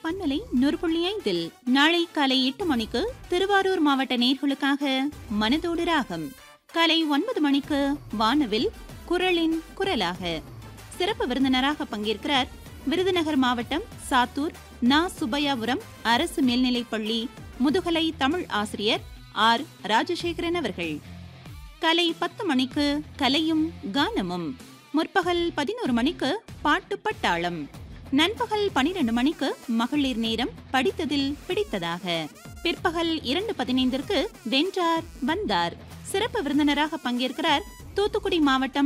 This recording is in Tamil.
பன்மலை நூறு ஐந்தில் நாளை காலை எட்டு மணிக்கு திருவாரூர் மாவட்ட நேர்களுக்காக மனதோடு ராகம் காலை ஒன்பது மணிக்கு வானவில் குரலின் குரலாக சிறப்பு விருந்தினராக பங்கேற்கிறார் விருதுநகர் மாவட்டம் சாத்தூர் நா சுப்பையாபுரம் அரசு மேல்நிலைப்பள்ளி முதுகலை தமிழ் ஆசிரியர் ஆர் ராஜசேகரன் அவர்கள் கலை பத்து மணிக்கு கலையும் கானமும் முற்பகல் பதினோரு மணிக்கு பாட்டு பட்டாளம் நண்பகல் பனிரெண்டு மணிக்கு மகளிர் நேரம் படித்ததில் பிடித்ததாக பிற்பகல் இரண்டு பதினைந்திற்கு வென்றார் வந்தார் சிறப்பு விருந்தினராக பங்கேற்கிறார் தூத்துக்குடி மாவட்டம்